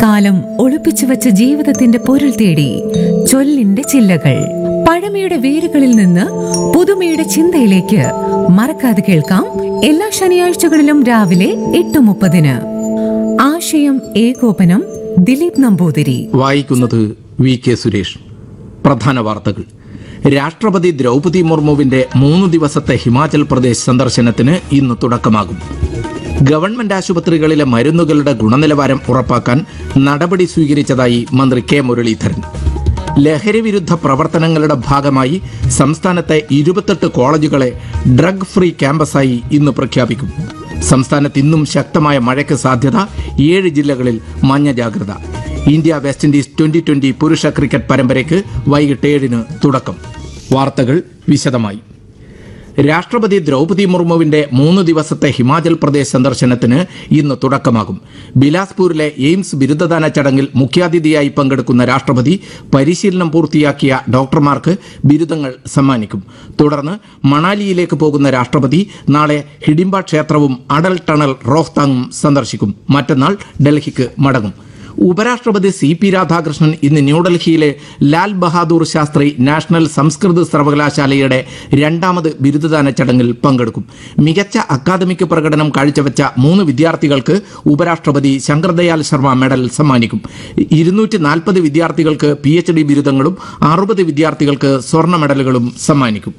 കാലം ഒളിപ്പിച്ചു വച്ച ജീവിതത്തിന്റെ പൊരുൾ തേടി ചൊല്ലിന്റെ ചില്ലകൾ പഴമയുടെ വേരുകളിൽ നിന്ന് പുതുമയുടെ ചിന്തയിലേക്ക് മറക്കാതെ കേൾക്കാം എല്ലാ ശനിയാഴ്ചകളിലും രാവിലെ എട്ട് മുപ്പതിന് ആശയം ഏകോപനം ദിലീപ് നമ്പൂതിരി വായിക്കുന്നത് വി കെ സുരേഷ് പ്രധാന വാർത്തകൾ രാഷ്ട്രപതി ദ്രൗപതി മുർമുവിന്റെ മൂന്ന് ദിവസത്തെ ഹിമാചൽ പ്രദേശ് സന്ദർശനത്തിന് ഇന്ന് തുടക്കമാകും ഗവൺമെന്റ് ആശുപത്രികളിലെ മരുന്നുകളുടെ ഗുണനിലവാരം ഉറപ്പാക്കാൻ നടപടി സ്വീകരിച്ചതായി മന്ത്രി കെ മുരളീധരൻ ലഹരി വിരുദ്ധ പ്രവർത്തനങ്ങളുടെ ഭാഗമായി സംസ്ഥാനത്തെ ഇരുപത്തെട്ട് കോളേജുകളെ ഡ്രഗ് ഫ്രീ ക്യാമ്പസായി ഇന്ന് പ്രഖ്യാപിക്കും സംസ്ഥാനത്ത് ഇന്നും ശക്തമായ മഴയ്ക്ക് സാധ്യത ഏഴ് ജില്ലകളിൽ മഞ്ഞ ജാഗ്രത India West Indies twenty twenty പുരുഷ ക്രിക്കറ്റ് പരമ്പരയ്ക്ക് വൈകിട്ട് ഏഴിന് തുടക്കം വാർത്തകൾ വിശദമായി രാഷ്ട്രപതി ദ്രൗപതി മുർമുവിന്റെ മൂന്ന് ദിവസത്തെ ഹിമാചൽ പ്രദേശ് സന്ദർശനത്തിന് ഇന്ന് തുടക്കമാകും ബിലാസ്പൂരിലെ എയിംസ് ബിരുദദാന ചടങ്ങിൽ മുഖ്യാതിഥിയായി പങ്കെടുക്കുന്ന രാഷ്ട്രപതി പരിശീലനം പൂർത്തിയാക്കിയ ഡോക്ടർമാർക്ക് ബിരുദങ്ങൾ സമ്മാനിക്കും തുടർന്ന് മണാലിയിലേക്ക് പോകുന്ന രാഷ്ട്രപതി നാളെ ഹിഡിംബ ക്ഷേത്രവും അടൽ ടണൽ റോഹ്താങ്ങും സന്ദർശിക്കും മറ്റന്നാൾ ഡൽഹിക്ക് മടങ്ങും ഉപരാഷ്ട്രപതി സി പി രാധാകൃഷ്ണൻ ഇന്ന് ന്യൂഡൽഹിയിലെ ലാൽ ബഹാദൂർ ശാസ്ത്രി നാഷണൽ സംസ്കൃത സർവകലാശാലയുടെ രണ്ടാമത് ബിരുദദാന ചടങ്ങിൽ പങ്കെടുക്കും മികച്ച അക്കാദമിക് പ്രകടനം കാഴ്ചവെച്ച മൂന്ന് വിദ്യാർത്ഥികൾക്ക് ഉപരാഷ്ട്രപതി ശങ്കർദയാൽ ശർമ്മ മെഡൽ സമ്മാനിക്കും ഇരുന്നൂറ്റി നാൽപ്പത് വിദ്യാർത്ഥികൾക്ക് പി എച്ച് ഡി ബിരുദങ്ങളും അറുപത് വിദ്യാർത്ഥികൾക്ക് സ്വർണ്ണ മെഡലുകളും സമ്മാനിക്കും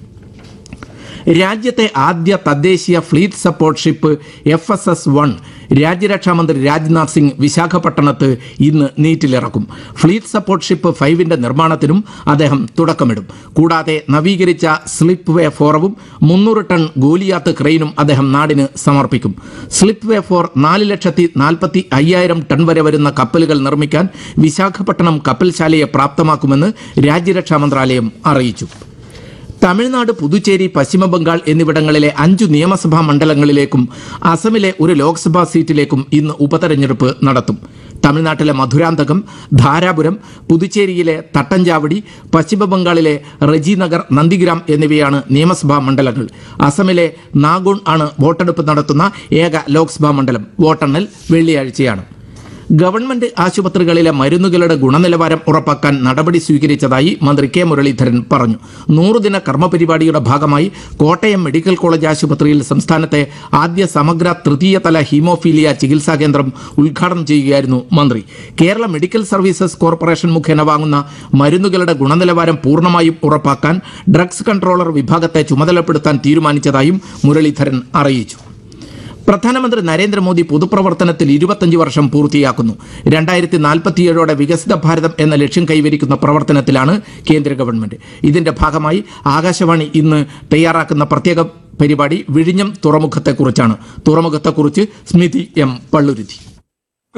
രാജ്യത്തെ ആദ്യ തദ്ദേശീയ fleet support ship F S S one രാജ്യരക്ഷാമന്ത്രി രാജ്നാഥ് സിംഗ് വിശാഖപട്ടണത്ത് ഇന്ന് നീറ്റിലിറക്കും ഫ്ലീറ്റ് സപ്പോർട്ട് ഷിപ്പ് ഫൈവിന്റെ നിർമ്മാണത്തിനും അദ്ദേഹം തുടക്കമിടും കൂടാതെ നവീകരിച്ച സ്ലിപ്പ് വേ ഫോറവും മുന്നൂറ് ടൺ ഗോലിയാത്ത് ക്രെയിനും അദ്ദേഹം നാടിന് സമർപ്പിക്കും സ്ലിപ്പ് വേ ഫോർ നാല് ലക്ഷത്തി നാൽപ്പത്തി അയ്യായിരം ടൺ വരെ വരുന്ന കപ്പലുകൾ നിർമ്മിക്കാൻ വിശാഖപട്ടണം കപ്പൽശാലയെ പ്രാപ്തമാക്കുമെന്ന് രാജ്യരക്ഷാ മന്ത്രാലയം അറിയിച്ചു തമിഴ്നാട് പുതുച്ചേരി പശ്ചിമബംഗാൾ എന്നിവിടങ്ങളിലെ അഞ്ചു നിയമസഭാ മണ്ഡലങ്ങളിലേക്കും അസമിലെ ഒരു ലോക്സഭാ സീറ്റിലേക്കും ഇന്ന് ഉപതെരഞ്ഞെടുപ്പ് നടത്തും തമിഴ്നാട്ടിലെ മധുരാന്തകം ധാരാപുരം പുതുച്ചേരിയിലെ തട്ടഞ്ചാവടി പശ്ചിമബംഗാളിലെ റെജിനഗർ നന്ദിഗ്രാം എന്നിവയാണ് നിയമസഭാ മണ്ഡലങ്ങൾ അസമിലെ നാഗോൺ ആണ് വോട്ടെടുപ്പ് നടത്തുന്ന ഏക ലോക്സഭാ മണ്ഡലം വോട്ടെണ്ണൽ വെള്ളിയാഴ്ചയാണ് ഗവൺമെന്റ് ആശുപത്രികളിലെ മരുന്നുകളുടെ ഗുണനിലവാരം ഉറപ്പാക്കാൻ നടപടി സ്വീകരിച്ചതായി മന്ത്രി കെ മുരളീധരൻ പറഞ്ഞു നൂറുദിന കർമ്മപരിപാടിയുടെ ഭാഗമായി കോട്ടയം മെഡിക്കൽ കോളേജ് ആശുപത്രിയിൽ സംസ്ഥാനത്തെ ആദ്യ സമഗ്ര തൃതീയതല ഹീമോഫീലിയ ചികിത്സാ കേന്ദ്രം ഉദ്ഘാടനം ചെയ്യുകയായിരുന്നു മന്ത്രി കേരള മെഡിക്കൽ സർവീസസ് കോർപ്പറേഷൻ മുഖേന വാങ്ങുന്ന മരുന്നുകളുടെ ഗുണനിലവാരം പൂർണ്ണമായും ഉറപ്പാക്കാൻ ഡ്രഗ്സ് കൺട്രോളർ വിഭാഗത്തെ ചുമതലപ്പെടുത്താൻ തീരുമാനിച്ചതായും മുരളീധരൻ അറിയിച്ചു പ്രധാനമന്ത്രി നരേന്ദ്രമോദി പൊതുപ്രവർത്തനത്തിൽ ഇരുപത്തഞ്ച് വർഷം പൂർത്തിയാക്കുന്നു രണ്ടായിരത്തി നാൽപ്പത്തിയേഴോടെ വികസിത ഭാരതം എന്ന ലക്ഷ്യം കൈവരിക്കുന്ന പ്രവർത്തനത്തിലാണ് കേന്ദ്ര ഗവൺമെന്റ് ഇതിന്റെ ഭാഗമായി ആകാശവാണി ഇന്ന് തയ്യാറാക്കുന്ന പ്രത്യേക പരിപാടി വിഴിഞ്ഞം തുറമുഖത്തെക്കുറിച്ചാണ് തുറമുഖത്തെക്കുറിച്ച് സ്മിതി എം പള്ളുരുത്തി